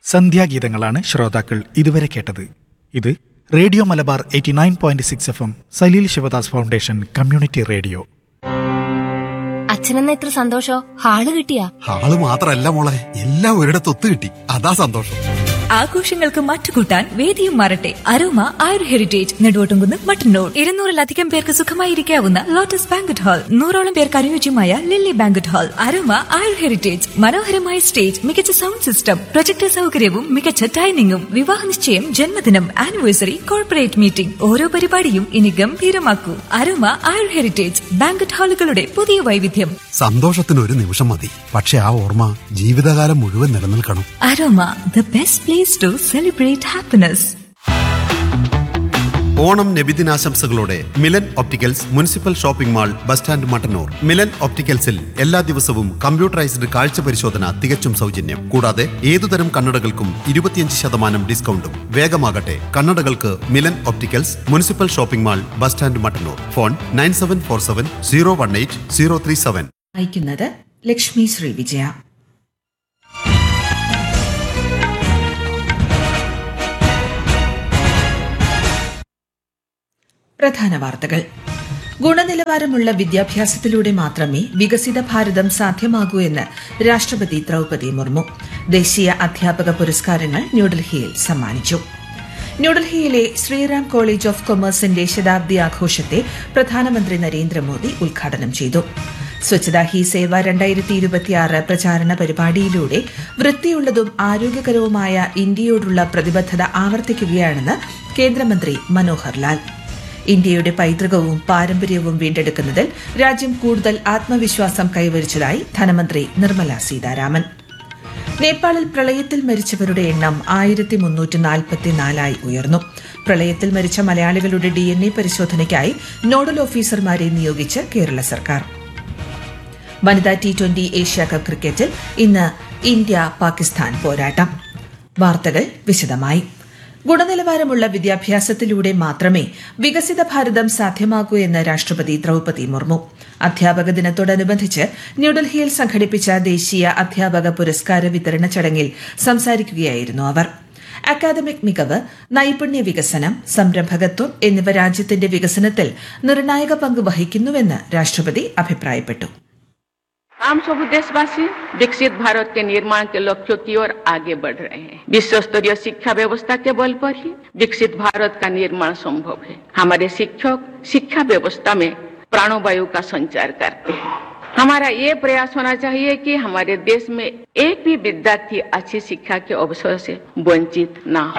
സന്ധ്യാഗീതങ്ങളാണ് ശ്രോതാക്കൾ ഇതുവരെ കേട്ടത് ഇത് radio Malabar eighty nine point six F M Saleel Sivadas foundation community radio അച്ഛനെന്ന ഇത്ര സന്തോഷോ ഹാള് കിട്ടിയാ ആള് മാത്രല്ല മോളെ എല്ലാം ഒരിടത്ത് ഒത്തു കിട്ടി അതാ സന്തോഷം ആഘോഷങ്ങൾക്ക് മറ്റുകൂട്ടാൻ വേദിയും മാറട്ടെ അരോമ ആയുർ ഹെറിറ്റേജ് നെടുവോട്ടുംകുന്ന് മട്ടന്നൂർ ഇരുന്നൂറിലധികം പേർക്ക് സുഖമായിരിക്കാവുന്ന ലോട്ടസ് ബാങ്കറ്റ് ഹാൾ നൂറോളം പേർക്ക് അനുയോജ്യമായ lily banquet hall Aroma Ayur heritage മനോഹരമായ സ്റ്റേജ് മികച്ച സൗണ്ട് സിസ്റ്റം പ്രൊജക്ടർ സൗകര്യവും മികച്ച ഡൈനിങ്ങും വിവാഹ നിശ്ചയം ജന്മദിനം ആനിവേഴ്സറി കോർപ്പറേറ്റ് മീറ്റിംഗ് ഓരോ പരിപാടിയും ഇനി ഗംഭീരമാക്കൂ അരോമ ആയുർ ഹെറിറ്റേജ് ബാങ്കറ്റ് ഹാളുകളുടെ പുതിയ വൈവിധ്യം സന്തോഷത്തിന് ഒരു നിമിഷം മതി പക്ഷെ ആ ഓർമ്മ ജീവിതകാലം മുഴുവൻ നിലനിൽക്കണം Aroma the best place to celebrate happiness Onam നബിദിനാശംസകളോടെ Milan opticals municipal shopping mall bus stand Mattannur Milan ഒപ്റ്റിക്കൽസിൽ എല്ലാ ദിവസവും കമ്പ്യൂട്ടറൈസ്ഡ് കാഴ്ച പരിശോധന തികച്ചും സൗജന്യം കൂടാതെ ഏതുതരം കണ്ണടകൾക്കും ഇരുപത്തിയഞ്ച് ശതമാനം ഡിസ്കൗണ്ടും വേഗമാകട്ടെ കണ്ണടകൾക്ക് Milan opticals municipal shopping mall bus stand Mattannur phone nine seven four seven zero one eight zero three seven അയക്കുന്നത് ലക്ഷ്മി ശ്രീ വിജയ പ്രധാന വാർത്തകൾ ഗുണനിലവാരമുള്ള വിദ്യാഭ്യാസത്തിലൂടെ മാത്രമേ വികസിത ഭാരതം സാധ്യമാകൂ എന്ന് രാഷ്ട്രപതി ദ്രൗപദി മുർമു ദേശീയ അധ്യാപക പുരസ്കാരങ്ങൾ ന്യൂഡൽഹിയിൽ സമ്മാനിച്ചു ന്യൂഡൽഹിയിലെ ശ്രീറാം കോളേജ് ഓഫ് കൊമേഴ്സിന്റെ ശതാബ്ദി ആഘോഷത്തെ പ്രധാനമന്ത്രി നരേന്ദ്രമോദി ഉദ്ഘാടനം ചെയ്തു സ്വച്ഛതാ ഹി സേവ രണ്ടായിരത്തി ഇരുപത്തിയാറ് പ്രചാരണ പരിപാടിയിലൂടെ വൃത്തിയുള്ളതും ആരോഗ്യകരവുമായ ഇന്ത്യയോടുള്ള പ്രതിബദ്ധത ആവർത്തിക്കുകയാണെന്ന് കേന്ദ്രമന്ത്രി മനോഹർ ലാൽ ഇന്ത്യയുടെ പൈതൃകവും പാരമ്പര്യവും വീണ്ടെടുക്കുന്നതിൽ രാജ്യം കൂടുതൽ ആത്മവിശ്വാസം കൈവരിച്ചതായി ധനമന്ത്രി നിർമ്മല സീതാരാമൻ നേപ്പാളിൽ പ്രളയത്തിൽ മരിച്ചവരുടെ എണ്ണം ആയിരത്തി മുന്നൂറ്റി നാൽപ്പത്തിനാലായി ഉയർന്നു പ്രളയത്തിൽ മരിച്ച മലയാളികളുടെ ഡി എൻ എ പരിശോധനയ്ക്കായി നോഡൽ ഓഫീസർമാരെ നിയോഗിച്ച് കേരള സർക്കാർ വനിതാ ടി ട്വന്റി ഏഷ്യ കപ്പ് ക്രിക്കറ്റിൽ ഇന്ന് ഇന്ത്യ പാകിസ്ഥാൻ പോരാട്ടം വാർത്തകൾ വിശദമായി ഗുണനിലവാരമുള്ള വിദ്യാഭ്യാസത്തിലൂടെ മാത്രമേ വികസിത ഭാരതം സാധ്യമാകൂ എന്ന് രാഷ്ട്രപതി ദ്രൌപതി മുർമു അധ്യാപക ദിനത്തോടനുബന്ധിച്ച് ന്യൂഡൽഹിയിൽ സംഘടിപ്പിച്ച ദേശീയ അധ്യാപക പുരസ്കാര വിതരണ ചടങ്ങിൽ സംസാരിക്കുകയായിരുന്നു അവർ അക്കാദമിക് മികവ് നൈപുണ്യ വികസനം സംരംഭകത്വം എന്നിവ രാജ്യത്തിന്റെ വികസനത്തിൽ നിർണായക പങ്ക് വഹിക്കുന്നുവെന്ന് രാഷ്ട്രപതി അഭിപ്രായപ്പെട്ടു हम सब देशवासी विकसित भारत के निर्माण के लक्ष्यों की ओर आगे बढ़ रहे हैं विश्व स्तरीय शिक्षा व्यवस्था के बल पर ही विकसित भारत का निर्माण संभव है हमारे शिक्षक शिक्षा व्यवस्था में प्राणवायु का संचार करते हैं हमारा ये प्रयास होना चाहिए कि हमारे देश में एक भी विद्यार्थी अच्छी शिक्षा के अवसर से वंचित ना हो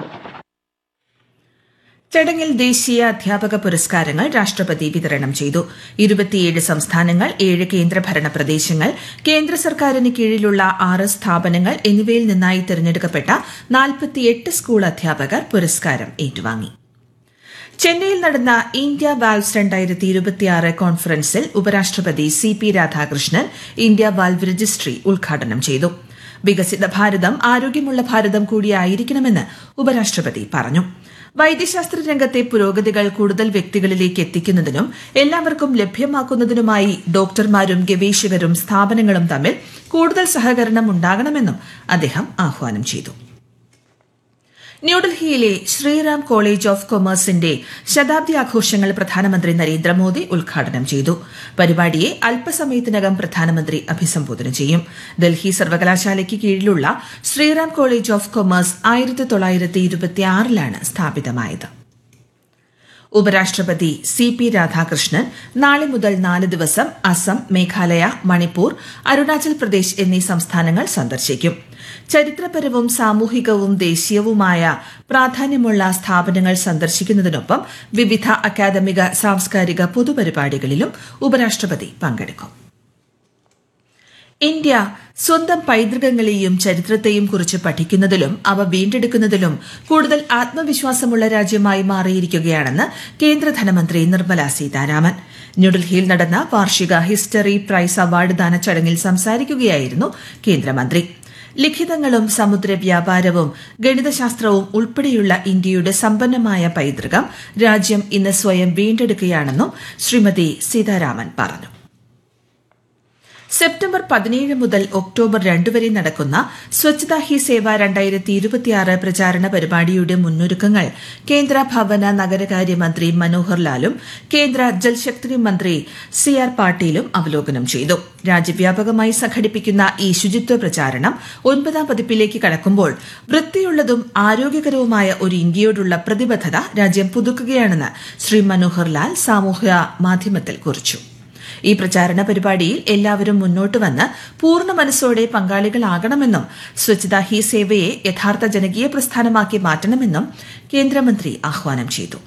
ചടങ്ങിൽ ദേശീയ അധ്യാപക പുരസ്കാരങ്ങൾ രാഷ്ട്രപതി വിതരണം ചെയ്തു ഇരുപത്തിയേഴ് സംസ്ഥാനങ്ങൾ ഏഴ് കേന്ദ്രഭരണ പ്രദേശങ്ങൾ കേന്ദ്ര സർക്കാരിന് കീഴിലുള്ള ആറ് സ്ഥാപനങ്ങൾ എന്നിവയിൽ നിന്നായി തിരഞ്ഞെടുക്കപ്പെട്ട നാൽപ്പത്തിയെട്ട് സ്കൂൾ അധ്യാപകർ പുരസ്കാരം ഏറ്റുവാങ്ങി ചെന്നൈയിൽ നടന്ന ഇന്ത്യ വാൽവ്സ് രണ്ടായിരത്തി ഇരുപത്തിയാറ് കോൺഫറൻസിൽ ഉപരാഷ്ട്രപതി C P Radhakrishnan India valve registry ഉദ്ഘാടനം ചെയ്തു വികസിത ഭാരതം ആരോഗ്യമുള്ള ഭാരതം കൂടിയായിരിക്കണമെന്ന് ഉപരാഷ്ട്രപതി പറഞ്ഞു വൈദ്യശാസ്ത്ര രംഗത്തെ പുരോഗതികൾ കൂടുതൽ വ്യക്തികളിലേക്ക് എത്തിക്കുന്നതിനും എല്ലാവർക്കും ലഭ്യമാക്കുന്നതിനുമായി ഡോക്ടർമാരും ഗവേഷകരും സ്ഥാപനങ്ങളും തമ്മിൽ കൂടുതൽ സഹകരണം ഉണ്ടാകണമെന്നും അദ്ദേഹം ആഹ്വാനം ചെയ്തു ന്യൂഡൽഹിയിലെ ശ്രീറാം കോളേജ് ഓഫ് കൊമേഴ്സിന്റെ ശതാബ്ദി ആഘോഷങ്ങൾ പ്രധാനമന്ത്രി നരേന്ദ്രമോദി ഉദ്ഘാടനം ചെയ്തു പരിപാടിയെ അല്പസമയത്തിനകം പ്രധാനമന്ത്രി അഭിസംബോധന ചെയ്യും ഡൽഹി സർവകലാശാലയ്ക്ക് കീഴിലുള്ള ശ്രീറാം കോളേജ് ഓഫ് കൊമേഴ്സ് ആയിരത്തി തൊള്ളായിരത്തി ഇരുപത്തിയാറിലാണ് സ്ഥാപിതമായത് ഉപരാഷ്ട്രപതി സി പി രാധാകൃഷ്ണൻ നാളെ മുതൽ നാല് ദിവസം അസം മേഘാലയ മണിപ്പൂർ അരുണാചൽ പ്രദേശ് എന്നീ സംസ്ഥാനങ്ങൾ സന്ദർശിക്കും ചരിത്രപരവും സാമൂഹികവും ദേശീയവുമായ പ്രാധാന്യമുള്ള സ്ഥാപനങ്ങൾ സന്ദർശിക്കുന്നതിനൊപ്പം വിവിധ അക്കാദമിക സാംസ്കാരിക പൊതുപരിപാടികളിലും ഉപരാഷ്ട്രപതി പങ്കെടുക്കും ഇന്ത്യ സ്വന്തം പൈതൃകങ്ങളെയും ചരിത്രത്തെയും കുറിച്ച് പഠിക്കുന്നതിലും അവ വീണ്ടെടുക്കുന്നതിലും കൂടുതൽ ആത്മവിശ്വാസമുള്ള രാജ്യമായി മാറിയിരിക്കുകയാണെന്ന് കേന്ദ്ര ധനമന്ത്രി നിർമ്മല സീതാരാമൻ ന്യൂഡൽഹിയിൽ നടന്ന വാർഷിക ഹിസ്റ്ററി പ്രൈസ് അവാർഡ് ദാന ചടങ്ങിൽ സംസാരിക്കുകയായിരുന്നു കേന്ദ്രമന്ത്രി ലിഖിതങ്ങളും സമുദ്ര വ്യാപാരവും ഗണിതശാസ്ത്രവും ഉൾപ്പെടെയുള്ള ഇന്ത്യയുടെ സമ്പന്നമായ പൈതൃകം രാജ്യം ഇന്ന് സ്വയം വീണ്ടെടുക്കുകയാണെന്നും ശ്രീമതി സീതാരാമൻ പറഞ്ഞു സെപ്റ്റംബർ പതിനേഴ് മുതൽ ഒക്ടോബർ രണ്ട് വരെ നടക്കുന്ന സ്വച്ഛതാ ഹി സേവ രണ്ടായിരത്തി ഇരുപത്തിയാറ് പ്രചാരണ പരിപാടിയുടെ മുന്നൊരുക്കങ്ങൾ കേന്ദ്ര ഭവന നഗരകാര്യ മന്ത്രി മനോഹർ ലാലും കേന്ദ്ര ജൽശക്തി മന്ത്രി സി ആർ പാട്ടീലും അവലോകനം ചെയ്തു രാജ്യവ്യാപകമായി സംഘടിപ്പിക്കുന്ന ഈ ശുചിത്വ പ്രചാരണം ഒൻപതാം പതിപ്പിലേക്ക് കടക്കുമ്പോൾ വൃത്തിയുള്ളതും ആരോഗ്യകരവുമായ ഒരു ഇന്ത്യയോടുള്ള പ്രതിബദ്ധത രാജ്യം പുതുക്കുകയാണെന്ന് ശ്രീ മനോഹർ ലാൽ സാമൂഹ്യ മാധ്യമത്തിൽ കുറിച്ചു ഈ പ്രചാരണ പരിപാടിയിൽ എല്ലാവരും മുന്നോട്ട് വന്ന് പൂർണ്ണ മനസ്സോടെ പങ്കാളികളാകണമെന്നും സ്വച്ഛതാ ഹി സേവയെ യഥാർത്ഥ ജനകീയ പ്രസ്ഥാനമാക്കി മാറ്റണമെന്നും കേന്ദ്രമന്ത്രി ആഹ്വാനം ചെയ്തു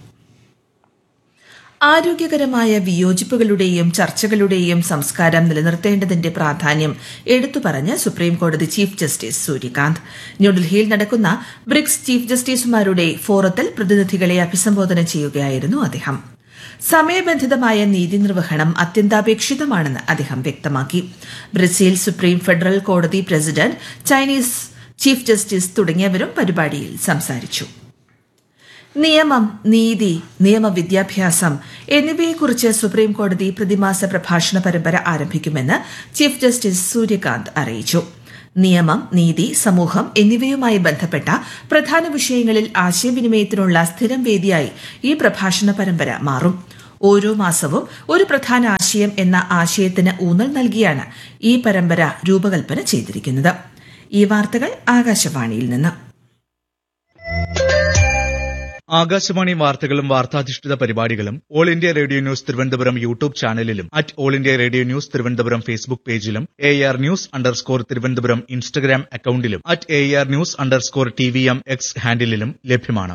ആരോഗ്യകരമായ വിയോജിപ്പുകളുടെയും ചർച്ചകളുടെയും സംസ്കാരം നിലനിർത്തേണ്ടതിന്റെ പ്രാധാന്യം എടുത്തുപറഞ്ഞ് സുപ്രീംകോടതി ചീഫ് ജസ്റ്റിസ് സൂര്യകാന്ത് ന്യൂഡൽഹിയിൽ നടക്കുന്ന ബ്രിക്സ് ചീഫ് ജസ്റ്റിസുമാരുടെ ഫോറത്തിൽ പ്രതിനിധികളെ അഭിസംബോധന ചെയ്യുകയായിരുന്നു അദ്ദേഹം സമയബന്ധിതമായ നീതി നിർവഹണം അത്യന്താപേക്ഷിതമാണെന്ന് അദ്ദേഹം വ്യക്തമാക്കി ബ്രസീൽ സുപ്രീം ഫെഡറൽ കോടതി പ്രസിഡന്റ് ചൈനീസ് ചീഫ് ജസ്റ്റിസ് തുടങ്ങിയവരും പരിപാടിയിൽ സംസാരിച്ചു നിയമം നീതി നിയമവിദ്യാഭ്യാസം എന്നിവയെക്കുറിച്ച് സുപ്രീം കോടതി പ്രതിമാസ പ്രഭാഷണ പരമ്പര ആരംഭിക്കുമെന്ന് ചീഫ് ജസ്റ്റിസ് സൂര്യകാന്ത് അറിയിച്ചു നിയമം നീതി സമൂഹം എന്നിവയുമായി ബന്ധപ്പെട്ട പ്രധാന വിഷയങ്ങളിൽ ആശയവിനിമയത്തിനുള്ള സ്ഥിരം വേദിയായി ഈ പ്രഭാഷണ പരമ്പര മാറും ഓരോ മാസവും ഒരു പ്രധാന ആശയം എന്ന ആശയത്തിന് ഊന്നൽ നൽകിയാണ് ഈ പരമ്പര രൂപകൽപ്പന ചെയ്തിരിക്കുന്നത് ഈ വാർത്തകൾ ആകാശവാണിയിൽ നിന്ന് ആകാശവാണി വാർത്തകളും വാർത്താധിഷ്ഠിത പരിപാടികളും All India Radio News Thiruvananthapuram YouTube ചാനലിലും at All India Radio News Thiruvananthapuram Facebook പേജിലും A R news underscore Thiruvananthapuram Instagram അക്കൌണ്ടിലും at A R news underscore T V M X ഹാൻഡിലും ലഭ്യമാണ്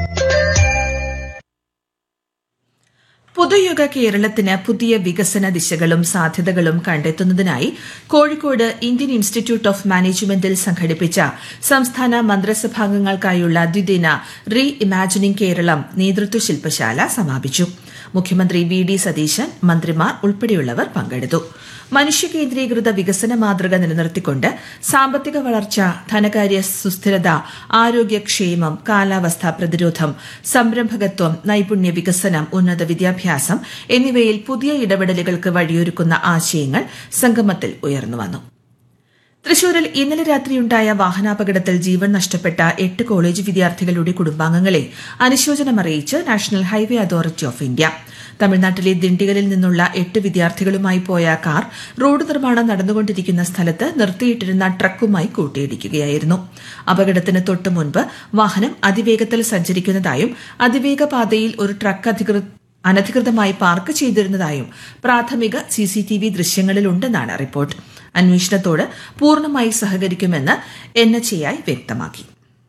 പുതുയുഗ കേരളത്തിന് പുതിയ വികസന ദിശകളും സാധ്യതകളും കണ്ടെത്തുന്നതിനായി കോഴിക്കോട് ഇന്ത്യൻ ഇൻസ്റ്റിറ്റ്യൂട്ട് ഓഫ് മാനേജ്മെന്റിൽ സംഘടിപ്പിച്ച സംസ്ഥാന മന്ത്രിസഭാംഗങ്ങൾക്കായുള്ള ദ്വിദിന റീ ഇമാജിനിംഗ് കേരളം നേതൃത്വ ശില്പശാല സമാപിച്ചു മുഖ്യമന്ത്രി വി ഡി സതീശൻ മന്ത്രിമാർ ഉൾപ്പെടെയുള്ളവർ പങ്കെടുത്തു മനുഷ്യ കേന്ദ്രീകൃത വികസന മാതൃക നിലനിർത്തിക്കൊണ്ട് സാമ്പത്തിക വളർച്ച ധനകാര്യ സുസ്ഥിരത ആരോഗ്യക്ഷേമം കാലാവസ്ഥാ പ്രതിരോധം സംരംഭകത്വം നൈപുണ്യ വികസനം ഉന്നത വിദ്യാഭ്യാസം എന്നിവയിൽ പുതിയ ഇടപെടലുകൾക്ക് വഴിയൊരുക്കുന്ന ആശയങ്ങൾ സംഗമത്തിൽ ഉയർന്നുവന്നു തൃശൂരിൽ ഇന്നലെ രാത്രിയുണ്ടായ വാഹനാപകടത്തിൽ ജീവൻ നഷ്ടപ്പെട്ട എട്ട് കോളേജ് വിദ്യാർത്ഥികളുടെ കുടുംബാംഗങ്ങളെ അനുശോചനമറിയിച്ച് National Highway Authority of India തമിഴ്നാട്ടിലെ ദിണ്ടിഗലിൽ നിന്നുള്ള എട്ട് വിദ്യാർത്ഥികളുമായി പോയ കാർ റോഡ് നിർമ്മാണം നടന്നുകൊണ്ടിരിക്കുന്ന സ്ഥലത്ത് നിർത്തിയിട്ടിരുന്ന ട്രക്കുമായി കൂട്ടിയിടിക്കുകയായിരുന്നു അപകടത്തിന് തൊട്ടു മുൻപ് വാഹനം അതിവേഗത്തിൽ സഞ്ചരിക്കുന്നതായും അതിവേഗ പാതയിൽ ഒരു ട്രക്ക് അധികൃത അനധികൃതമായി പാർക്ക് ചെയ്തിരുന്നതായും പ്രാഥമിക സിസിടിവി ദൃശ്യങ്ങളിലുണ്ടെന്നാണ് റിപ്പോർട്ട് അന്വേഷണത്തോട് പൂർണ്ണമായി സഹകരിക്കുമെന്ന് എൻ എച്ച് എ വ്യക്തമാക്കി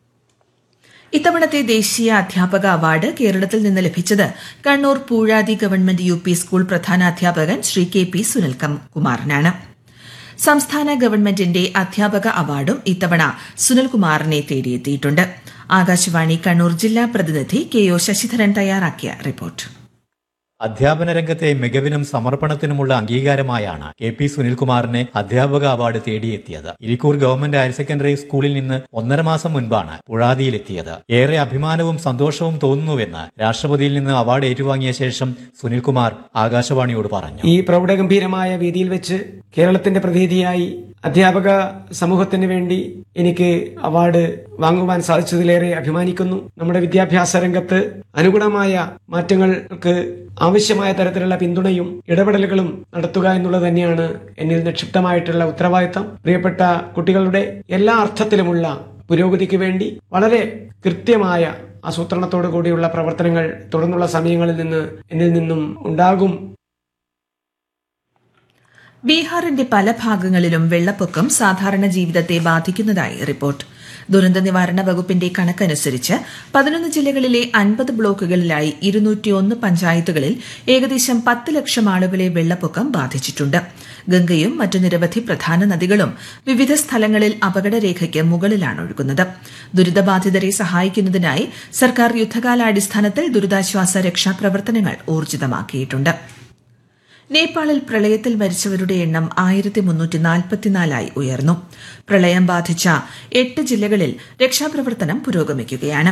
ഇത്തവണത്തെ ദേശീയ അധ്യാപക അവാർഡ് കേരളത്തിൽ നിന്ന് ലഭിച്ചത് Kannur Puzhathi government U P school പ്രധാന അധ്യാപകൻ ശ്രീ കെ പി സുനിൽ കുമാറിനാണ് സംസ്ഥാന ഗവൺമെന്റിന്റെ അധ്യാപക അവാർഡും ഇത്തവണ സുനിൽകുമാറിനെ തേടിയെത്തിയിട്ടുണ്ട് ആകാശവാണി കണ്ണൂർ ജില്ലാ പ്രതിനിധി കെ ഒ ശശിധരൻ തയ്യാറാക്കിയ റിപ്പോർട്ട് അധ്യാപന രംഗത്തെ മികവിനും സമർപ്പണത്തിനുമുള്ള അംഗീകാരമായാണ് കെ പി സുനിൽകുമാറിനെ അധ്യാപക അവാർഡ് തേടിയെത്തിയത് ഇരിക്കൂർ ഗവൺമെന്റ് ഹയർ സെക്കൻഡറി സ്കൂളിൽ നിന്ന് ഒന്നര മാസം മുൻപാണ് പുഴാതിയിലെത്തിയത് ഏറെ അഭിമാനവും സന്തോഷവും തോന്നുന്നുവെന്ന് രാഷ്ട്രപതിയിൽ നിന്ന് അവാർഡ് ഏറ്റുവാങ്ങിയ ശേഷം സുനിൽകുമാർ ആകാശവാണിയോട് പറഞ്ഞു ഈ പ്രൗഢഗംഭീരമായ വേദിയിൽ വെച്ച് കേരളത്തിന്റെ പ്രതിനിധിയായി അധ്യാപക സമൂഹത്തിന് വേണ്ടി എനിക്ക് അവാർഡ് വാങ്ങുവാൻ സാധിച്ചതിലേറെ അഭിമാനിക്കുന്നു നമ്മുടെ വിദ്യാഭ്യാസ രംഗത്ത് അനുഗുണമായ മാറ്റങ്ങൾക്ക് ആവശ്യമായ തരത്തിലുള്ള പിന്തുണയും ഇടപെടലുകളും നടത്തുക എന്നുള്ളത് തന്നെയാണ് എന്നിൽ നിക്ഷിപ്തമായിട്ടുള്ള ഉത്തരവാദിത്തം പ്രിയപ്പെട്ട കുട്ടികളുടെ എല്ലാ അർത്ഥത്തിലുമുള്ള പുരോഗതിക്ക് വേണ്ടി വളരെ കൃത്യമായ ആസൂത്രണത്തോടു കൂടിയുള്ള പ്രവർത്തനങ്ങൾ തുടർന്നുള്ള സമയങ്ങളിൽ നിന്ന് എന്നിൽ നിന്നും ഉണ്ടാകും ബീഹാറിന്റെ പല ഭാഗങ്ങളിലും വെള്ളപ്പൊക്കം സാധാരണ ജീവിതത്തെ ബാധിക്കുന്നതായി റിപ്പോർട്ട് ദുരന്ത നിവാരണ വകുപ്പിന്റെ കണക്കനുസരിച്ച് പതിനൊന്ന് ജില്ലകളിലെ അൻപത് ബ്ലോക്കുകളിലായി ഇരുന്നൂറ്റിയൊന്ന് പഞ്ചായത്തുകളിൽ ഏകദേശം പത്ത് ലക്ഷം ആളുകളെ വെള്ളപ്പൊക്കം ബാധിച്ചിട്ടുണ്ട് ഗംഗയും മറ്റു നിരവധി പ്രധാന നദികളും വിവിധ സ്ഥലങ്ങളിൽ അപകടരേഖയ്ക്ക് മുകളിലാണ് ഒഴുകുന്നത് ദുരിതബാധിതരെ സഹായിക്കുന്നതിനായി സർക്കാർ യുദ്ധകാലാടിസ്ഥാനത്തിൽ ദുരിതാശ്വാസ രക്ഷാപ്രവർത്തനങ്ങൾ ഊർജിതമാക്കിയിട്ടുണ്ട് നേപ്പാളിൽ പ്രളയത്തിൽ മരിച്ചവരുടെ എണ്ണം ആയിരത്തി മുന്നൂറ്റി നാൽപ്പത്തിനാലായി ഉയർന്നു പ്രളയം ബാധിച്ച എട്ട് ജില്ലകളിൽ രക്ഷാപ്രവർത്തനം പുരോഗമിക്കുകയാണ്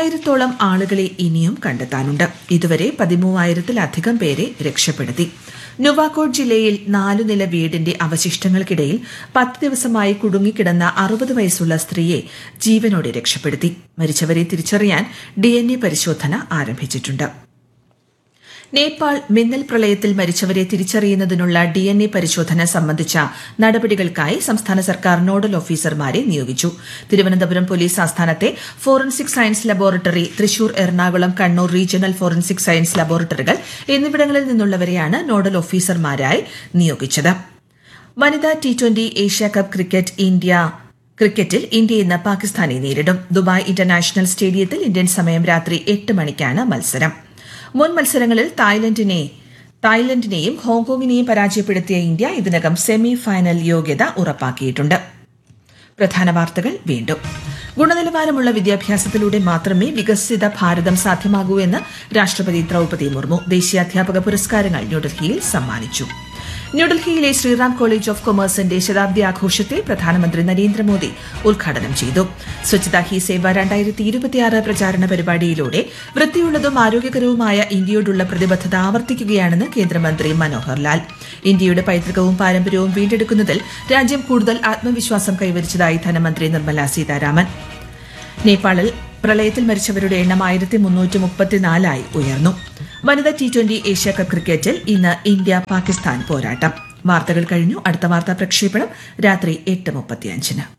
അയ്യായിരത്തോളം ആളുകളെ ഇനിയും കണ്ടെത്താനുണ്ട് ഇതുവരെ പതിമൂവായിരത്തിലധികം പേരെ രക്ഷപ്പെടുത്തി നുവാക്കോട്ട് ജില്ലയിൽ നാലു നില വീടിന്റെ അവശിഷ്ടങ്ങൾക്കിടയിൽ പത്ത് ദിവസമായി കുടുങ്ങിക്കിടന്ന അറുപത് വയസ്സുള്ള സ്ത്രീയെ ജീവനോടെ രക്ഷപ്പെടുത്തി മരിച്ചവരെ തിരിച്ചറിയാൻ ഡിഎൻഎ പരിശോധന ആരംഭിച്ചിട്ടുണ്ട് നേപ്പാൾ മിന്നൽ പ്രളയത്തിൽ മരിച്ചവരെ തിരിച്ചറിയുന്നതിനുള്ള ഡിഎൻഎ പരിശോധന സംബന്ധിച്ച നടപടികൾക്കായി സംസ്ഥാന സർക്കാർ നോഡൽ ഓഫീസർമാരെ നിയോഗിച്ചു തിരുവനന്തപുരം പോലീസ് ആസ്ഥാനത്തെ forensic science laboratory Thrissur Ernakulam Kannur regional forensic science ലബോറട്ടറികൾ എന്നിവിടങ്ങളിൽ നിന്നുള്ളവരെയാണ് നോഡൽ ഓഫീസർമാരായി നിയോഗിച്ചത് വനിതാ T twenty Asia Cup cricket India ക്രിക്കറ്റിൽ ഇന്ത്യ ഇന്ന് പാകിസ്ഥാനെ നേരിടും ദുബായ് ഇന്റർനാഷണൽ സ്റ്റേഡിയത്തിൽ ഇന്ത്യൻ സമയം രാത്രി എട്ട് മണിക്കാണ് മത്സരം മുൻ മത്സരങ്ങളിൽ തായ്ലൻഡിനെ തായ്ലൻഡിനെയും ഹോങ്കോങ്ങിനെയും പരാജയപ്പെടുത്തിയ ഇന്ത്യ ഇതിനകം സെമി ഫൈനൽ യോഗ്യത ഉറപ്പാക്കിയിട്ടുണ്ട് പ്രധാന വാർത്തകൾ വീണ്ടും ഗുണനിലവാരമുള്ള വിദ്യാഭ്യാസത്തിലൂടെ മാത്രമേ വികസിത ഭാരതം സാധ്യമാകൂ എന്ന് രാഷ്ട്രപതി ദ്രൌപതി മുർമു ദേശീയ അധ്യാപക പുരസ്കാരങ്ങൾ ന്യൂഡൽഹിയിൽ സമ്മാനിച്ചു ന്യൂഡൽഹിയിലെ ശ്രീറാം കോളേജ് ഓഫ് കൊമേഴ്സിന്റെ ശതാബ്ദി ആഘോഷത്തെ പ്രധാനമന്ത്രി നരേന്ദ്രമോദി ഉദ്ഘാടനം ചെയ്തു സ്വച്ഛതാ ഹി സേവ രണ്ടായിരത്തി ഇരുപത്തിയാറ് പ്രചാരണ പരിപാടിയിലൂടെ വൃത്തിയുള്ളതും ആരോഗ്യകരവുമായ ഇന്ത്യയോടുള്ള പ്രതിബദ്ധത ആവർത്തിക്കുകയാണെന്ന് കേന്ദ്രമന്ത്രി മനോഹർ ലാൽ ഇന്ത്യയുടെ പൈതൃകവും പാരമ്പര്യവും വീണ്ടെടുക്കുന്നതിൽ രാജ്യം കൂടുതൽ ആത്മവിശ്വാസം കൈവരിച്ചതായി ധനമന്ത്രി നിർമ്മല സീതാരാമൻ നേപ്പാളിൽ പ്രളയത്തിൽ മരിച്ചവരുടെ എണ്ണം ആയിരത്തി മുന്നൂറ്റി മുപ്പത്തിനാലായി ഉയർന്നു വനിതാ ടി ട്വന്റി ഏഷ്യ കപ്പ് ക്രിക്കറ്റിൽ ഇന്ന് ഇന്ത്യ പാകിസ്ഥാൻ പോരാട്ടം വാർത്തകൾ കഴിഞ്ഞു അടുത്ത വാർത്താ പ്രക്ഷേപണം രാത്രി എട്ട് മുപ്പത്തിയഞ്ചിന്